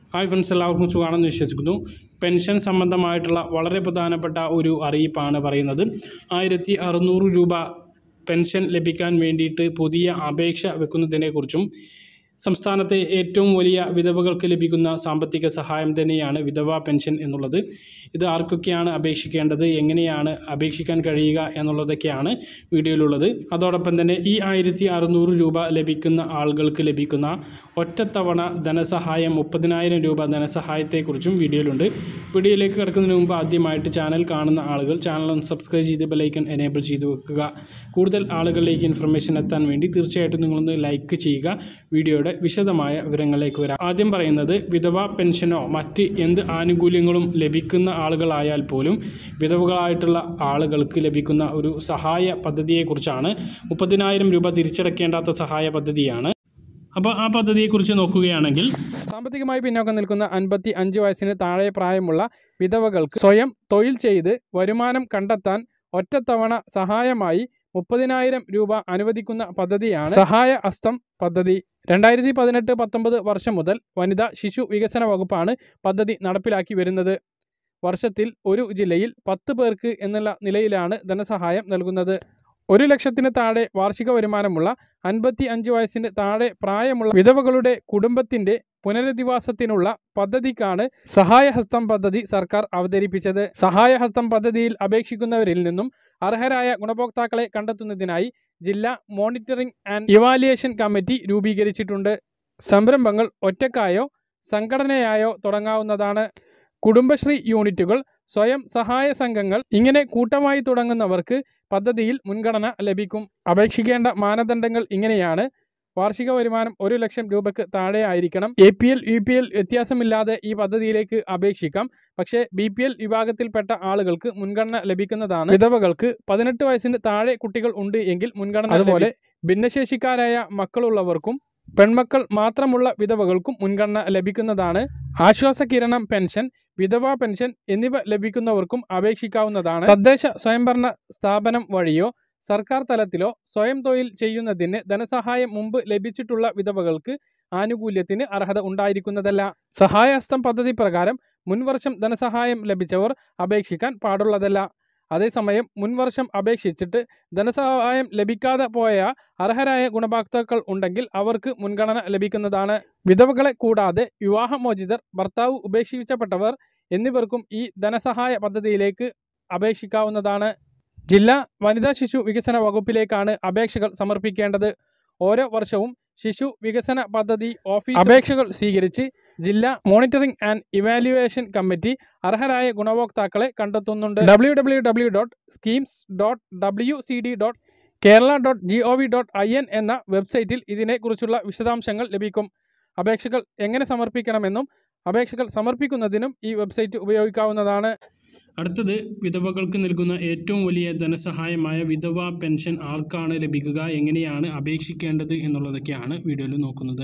hi friends എല്ലാവർക്കും സുഖമാണെന്ന് വിശ്വസിക്കുന്നു പെൻഷൻ സംബന്ധമായിട്ടുള്ള വളരെ പ്രധാനപ്പെട്ട ഒരു അറിയിപ്പാണ് പറയുന്നത് ആയിരത്തി അറുന്നൂറ് രൂപ പെൻഷൻ ലഭിക്കാൻ വേണ്ടിയിട്ട് പുതിയ അപേക്ഷ വെക്കുന്നതിനെക്കുറിച്ചും സംസ്ഥാനത്തെ ഏറ്റവും വലിയ വിധവകൾക്ക് ലഭിക്കുന്ന സാമ്പത്തിക സഹായം തന്നെയാണ് വിധവ പെൻഷൻ എന്നുള്ളത് ഇത് ആർക്കൊക്കെയാണ് അപേക്ഷിക്കേണ്ടത് എങ്ങനെയാണ് അപേക്ഷിക്കാൻ കഴിയുക എന്നുള്ളതൊക്കെയാണ് വീഡിയോയിലുള്ളത് അതോടൊപ്പം തന്നെ ഈ ആയിരത്തി അറുന്നൂറ് രൂപ ലഭിക്കുന്ന ആളുകൾക്ക് ലഭിക്കുന്ന ഒറ്റത്തവണ ധനസഹായം മുപ്പതിനായിരം രൂപ ധനസഹായത്തെക്കുറിച്ചും വീഡിയോയിലുണ്ട് വീഡിയോയിലേക്ക് കിടക്കുന്നതിന് മുമ്പ് ആദ്യമായിട്ട് ചാനൽ കാണുന്ന ആളുകൾ ചാനൽ ഒന്ന് സബ്സ്ക്രൈബ് ചെയ്ത് ബെലൈക്കൺ എനേബിൾ ചെയ്ത് വെക്കുക കൂടുതൽ ആളുകളിലേക്ക് ഇൻഫർമേഷൻ എത്താൻ വേണ്ടി തീർച്ചയായിട്ടും നിങ്ങളൊന്ന് ലൈക്ക് ചെയ്യുക വീഡിയോയുടെ വിശദമായ വിവരങ്ങളിലേക്ക് വരാം ആദ്യം പറയുന്നത് വിധവ പെൻഷനോ മറ്റ് എന്ത് ആനുകൂല്യങ്ങളും ലഭിക്കുന്ന ആളുകളായാൽ പോലും വിധവകളായിട്ടുള്ള ആളുകൾക്ക് ലഭിക്കുന്ന ഒരു സഹായ പദ്ധതിയെക്കുറിച്ചാണ് മുപ്പതിനായിരം രൂപ തിരിച്ചടക്കേണ്ടാത്ത സഹായ പദ്ധതിയാണ് അപ്പോൾ ആ പദ്ധതിയെക്കുറിച്ച് നോക്കുകയാണെങ്കിൽ സാമ്പത്തികമായി പിന്നോക്കം നിൽക്കുന്ന അൻപത്തി അഞ്ച് വയസ്സിന് താഴെ പ്രായമുള്ള വിധവകൾക്ക് സ്വയം തൊഴിൽ ചെയ്ത് വരുമാനം കണ്ടെത്താൻ ഒറ്റത്തവണ സഹായമായി മുപ്പതിനായിരം രൂപ അനുവദിക്കുന്ന പദ്ധതിയാണ് സഹായ ഹസ്തം പദ്ധതി രണ്ടായിരത്തി പതിനെട്ട് പത്തൊമ്പത് വർഷം മുതൽ വനിതാ ശിശു വികസന വകുപ്പാണ് പദ്ധതി നടപ്പിലാക്കി വരുന്നത് വർഷത്തിൽ ഒരു ജില്ലയിൽ പത്ത് പേർക്ക് എന്നുള്ള നിലയിലാണ് ധനസഹായം നൽകുന്നത് ഒരു ലക്ഷത്തിന് താഴെ വാർഷിക വരുമാനമുള്ള അൻപത്തി അഞ്ച് വയസ്സിന് താഴെ പ്രായമുള്ള വിധവകളുടെ കുടുംബത്തിന്റെ പുനരധിവാസത്തിനുള്ള പദ്ധതിക്കാണ് സഹായഹസ്തം പദ്ധതി സർക്കാർ അവതരിപ്പിച്ചത് സഹായഹസ്തം പദ്ധതിയിൽ അപേക്ഷിക്കുന്നവരിൽ നിന്നും അർഹരായ ഗുണഭോക്താക്കളെ കണ്ടെത്തുന്നതിനായി ജില്ലാ മോണിറ്ററിംഗ് ആൻഡ് ഇവാലുവേഷൻ കമ്മിറ്റി രൂപീകരിച്ചിട്ടുണ്ട് സംരംഭങ്ങൾ ഒറ്റക്കായോ സംഘടനയായോ തുടങ്ങാവുന്നതാണ് കുടുംബശ്രീ യൂണിറ്റുകൾ സ്വയം സഹായ സംഘങ്ങൾ ഇങ്ങനെ കൂട്ടമായി തുടങ്ങുന്നവർക്ക് പദ്ധതിയിൽ മുൻഗണന ലഭിക്കും അപേക്ഷിക്കേണ്ട മാനദണ്ഡങ്ങൾ ഇങ്ങനെയാണ് വാർഷിക വരുമാനം ഒരു ലക്ഷം രൂപയ്ക്ക് താഴെ ആയിരിക്കണം A P L U P L വ്യത്യാസമില്ലാതെ ഈ പദ്ധതിയിലേക്ക് അപേക്ഷിക്കാം പക്ഷേ ബി പി എൽ വിഭാഗത്തിൽപ്പെട്ട ആളുകൾക്ക് മുൻഗണന ലഭിക്കുന്നതാണ് വിധവകൾക്ക് പതിനെട്ട് വയസ്സിന് താഴെ കുട്ടികൾ ഉണ്ട് എങ്കിൽ മുൻഗണന അതുപോലെ ഭിന്നശേഷിക്കാരായ മക്കളുള്ളവർക്കും പെൺമക്കൾ മാത്രമുള്ള വിധവകൾക്കും മുൻഗണന ലഭിക്കുന്നതാണ് ആശ്വാസ കിരണം പെൻഷൻ വിധവാ പെൻഷൻ എന്നിവ ലഭിക്കുന്നവർക്കും അപേക്ഷിക്കാവുന്നതാണ് തദ്ദേശ സ്വയംഭരണ സ്ഥാപനം വഴിയോ സർക്കാർ തലത്തിലോ സ്വയം തൊഴിൽ ചെയ്യുന്നതിന് ധനസഹായം മുമ്പ് ലഭിച്ചിട്ടുള്ള വിധവകൾക്ക് ആനുകൂല്യത്തിന് അർഹത ഉണ്ടായിരിക്കുന്നതല്ല സഹായഹസ്തം പദ്ധതി പ്രകാരം മുൻവർഷം ധനസഹായം ലഭിച്ചവർ അപേക്ഷിക്കാൻ പാടുള്ളതല്ല അതേസമയം മുൻവർഷം അപേക്ഷിച്ചിട്ട് ധനസഹായം ലഭിക്കാതെ പോയ അർഹരായ ഗുണഭോക്താക്കൾ ഉണ്ടെങ്കിൽ അവർക്ക് മുൻഗണന ലഭിക്കുന്നതാണ് വിധവകളെ കൂടാതെ വിവാഹമോചിതർ ഭർത്താവ് ഉപേക്ഷിക്കപ്പെട്ടവർ എന്നിവർക്കും ഈ ധനസഹായ പദ്ധതിയിലേക്ക് അപേക്ഷിക്കാവുന്നതാണ് ജില്ലാ വനിതാ ശിശു വികസന വകുപ്പിലേക്കാണ് അപേക്ഷകൾ സമർപ്പിക്കേണ്ടത് ഓരോ വർഷവും ശിശു വികസന പദ്ധതി ഓഫീസ് അപേക്ഷകൾ സ്വീകരിച്ച് ജില്ലാ മോണിറ്ററിംഗ് ആൻഡ് ഇവാലുവേഷൻ കമ്മിറ്റി അർഹരായ ഗുണഭോക്താക്കളെ കണ്ടെത്തുന്നുണ്ട് W W W dot schemes dot W C D dot Kerala dot G O V dot I N എന്ന വെബ്സൈറ്റിൽ ഇതിനെക്കുറിച്ചുള്ള വിശദാംശങ്ങൾ ലഭിക്കും അപേക്ഷകൾ എങ്ങനെ സമർപ്പിക്കണമെന്നും അപേക്ഷകൾ സമർപ്പിക്കുന്നതിനും ഈ വെബ്സൈറ്റ് ഉപയോഗിക്കാവുന്നതാണ് അടുത്തത് വിധവകൾക്ക് നൽകുന്ന ഏറ്റവും വലിയ ധനസഹായമായ വിധവ പെൻഷൻ ആർക്കാണ് ലഭിക്കുക എങ്ങനെയാണ് അപേക്ഷിക്കേണ്ടത് എന്നുള്ളതൊക്കെയാണ് വീഡിയോയിൽ നോക്കുന്നത്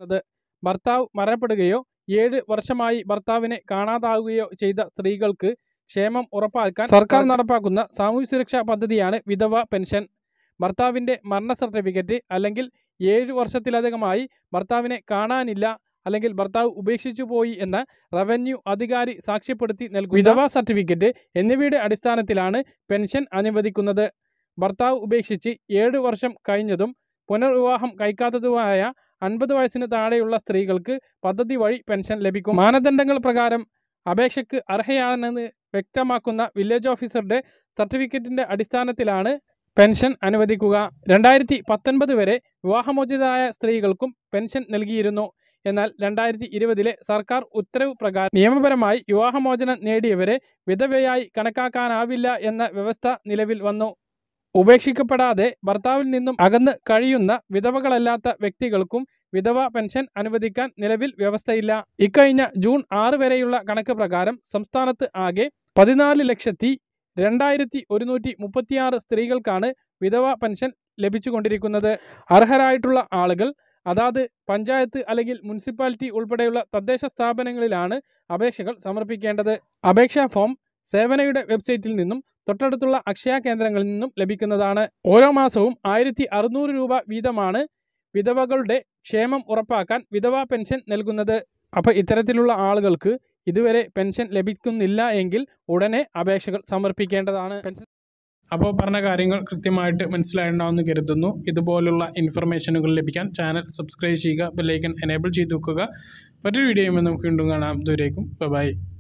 ഭർത്താവ് മരണപ്പെടുകയോ ഏഴ് വർഷമായി ഭർത്താവിനെ കാണാതാവുകയോ ചെയ്ത സ്ത്രീകൾക്ക് ക്ഷേമം ഉറപ്പാക്കാൻ സർക്കാർ നടപ്പാക്കുന്ന സാമൂഹ്യ സുരക്ഷാ പദ്ധതിയാണ് വിധവ പെൻഷൻ ഭർത്താവിൻ്റെ മരണ സർട്ടിഫിക്കറ്റ് അല്ലെങ്കിൽ ഏഴ് വർഷത്തിലധികമായി ഭർത്താവിനെ കാണാനില്ല അല്ലെങ്കിൽ ഭർത്താവ് ഉപേക്ഷിച്ചു പോയി എന്ന റവന്യൂ അധികാരി സാക്ഷ്യപ്പെടുത്തി നൽകും വിധവ സർട്ടിഫിക്കറ്റ് എന്നിവയുടെ അടിസ്ഥാനത്തിലാണ് പെൻഷൻ അനുവദിക്കുന്നത് ഭർത്താവ് ഉപേക്ഷിച്ച് ഏഴ് വർഷം കഴിഞ്ഞതും പുനർവിവാഹം കഴിക്കാത്തതുമായ അൻപത് വയസ്സിന് താഴെയുള്ള സ്ത്രീകൾക്ക് പദ്ധതി വഴി പെൻഷൻ ലഭിക്കും മാനദണ്ഡങ്ങൾ പ്രകാരം അപേക്ഷയ്ക്ക് അർഹയാണെന്ന് വ്യക്തമാക്കുന്ന വില്ലേജ് ഓഫീസറുടെ സർട്ടിഫിക്കറ്റിന്റെ അടിസ്ഥാനത്തിലാണ് പെൻഷൻ അനുവദിക്കുക രണ്ടായിരത്തി പത്തൊൻപത് വരെ വിവാഹമോചിതരായ സ്ത്രീകൾക്കും പെൻഷൻ നൽകിയിരുന്നു എന്നാൽ രണ്ടായിരത്തി ഇരുപതിലെ സർക്കാർ ഉത്തരവ് പ്രകാരം നിയമപരമായി വിവാഹമോചനം നേടിയവരെ വിധവയായി കണക്കാക്കാനാവില്ല എന്ന വ്യവസ്ഥ നിലവിൽ വന്നു ഉപേക്ഷിക്കപ്പെടാതെ ഭർത്താവിൽ നിന്നും അകന്ന് കഴിയുന്ന വിധവകളല്ലാത്ത വ്യക്തികൾക്കും വിധവ പെൻഷൻ അനുവദിക്കാൻ നിലവിൽ വ്യവസ്ഥയില്ല ഇക്കഴിഞ്ഞ ജൂൺ ആറ് വരെയുള്ള കണക്ക് പ്രകാരം സംസ്ഥാനത്ത് ആകെ പതിനാല് ലക്ഷത്തി രണ്ടായിരത്തി ഒരുന്നൂറ്റി മുപ്പത്തിയാറ് സ്ത്രീകൾക്കാണ് വിധവ പെൻഷൻ ലഭിച്ചുകൊണ്ടിരിക്കുന്നത് അർഹരായിട്ടുള്ള ആളുകൾ അതാത് പഞ്ചായത്ത് അല്ലെങ്കിൽ മുനിസിപ്പാലിറ്റി ഉൾപ്പെടെയുള്ള തദ്ദേശ സ്ഥാപനങ്ങളിലാണ് അപേക്ഷകൾ സമർപ്പിക്കേണ്ടത് അപേക്ഷാ ഫോം സേവനയുടെ വെബ്സൈറ്റിൽ നിന്നും തൊട്ടടുത്തുള്ള അക്ഷയ കേന്ദ്രങ്ങളിൽ നിന്നും ലഭിക്കുന്നതാണ് ഓരോ മാസവും ആയിരത്തി അറുന്നൂറ് രൂപ വീതമാണ് വിധവകളുടെ ക്ഷേമം ഉറപ്പാക്കാൻ വിധവാ പെൻഷൻ നൽകുന്നത് അപ്പോൾ ഇത്തരത്തിലുള്ള ആളുകൾക്ക് ഇതുവരെ പെൻഷൻ ലഭിക്കുന്നില്ല എങ്കിൽ ഉടനെ അപേക്ഷകൾ സമർപ്പിക്കേണ്ടതാണ് പെൻഷൻ അപ്പോൾ പറഞ്ഞ കാര്യങ്ങൾ കൃത്യമായിട്ട് മനസ്സിലായിട്ടുണ്ടാവുമെന്ന് കരുതുന്നു ഇതുപോലുള്ള ഇൻഫർമേഷനുകൾ ലഭിക്കാൻ ചാനൽ സബ്സ്ക്രൈബ് ചെയ്യുക ബെല്ലൈക്കൻ എനേബിൾ ചെയ്ത് വെക്കുക മറ്റൊരു വീഡിയോയുമായി നമുക്ക് വീണ്ടും കാണാം ദൂരേക്കും ബൈ